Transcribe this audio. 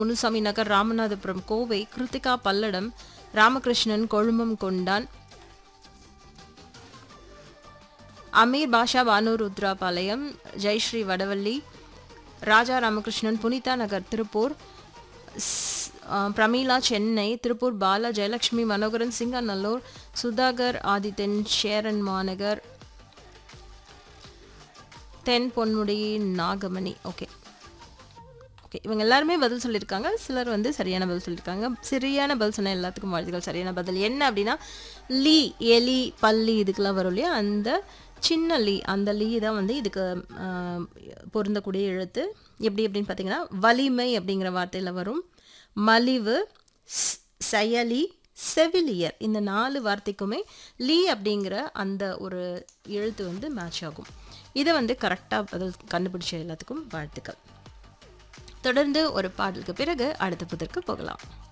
முனுசாமி நகர் ராமநாதபுரம் கோவை கிருத்திகா பல்லடம் ராமகிருஷ்ணன் கொழுமம் கொண்டான் அமீர் பாஷா பானூர் ருத்ராபாளையம் ஜெயஸ்ரீ வடவள்ளி ராஜா ராமகிருஷ்ணன் புனிதா நகர் திருப்பூர் ஸ்- ஆ, பிரமீளா சென்னை திருப்பூர் பாலா ஜெயலட்சுமி மனோகரன் சிங்கநல்லூர் சுதாகர் ஆதித்தன் சேரன் மாநகர் தென் பொன்முடி நாகமணி ஓகே ஓகே இவங்க எல்லாருமே பதில் சொல்லியிருக்காங்க சிலர் வந்து சரியான பதில் சொல்லியிருக்காங்க சரியான பதில் சொன்ன எல்லாத்துக்கும் வாழ்த்துக்கள் சரியான பதில் என்ன அப்படின்னா லீ எலி பல்லி இதுக்கெல்லாம் வரும் இல்லையா அந்த சின்ன லீ அந்த லீ தான் வந்து இதுக்கு ஆஹ், பொருந்தக்கூடிய எழுத்து எப்படி அப்படின்னு பார்த்தீங்கன்னா வலிமை அப்படிங்கிற வார்த்தையில் வரும் மலிவு ஸ்- செயலி செவிலியர் இந்த நாலு வார்த்தைக்குமே லீ அப்படிங்கிற அந்த ஒரு எழுத்து வந்து மேட்ச் ஆகும் இதை வந்து கரெக்டாக பதில் கண்டுபிடிச்ச எல்லாத்துக்கும் வாழ்த்துக்கள் தொடர்ந்து ஒரு பாடலுக்கு பிறகு அடுத்த புதற்கு போகலாம்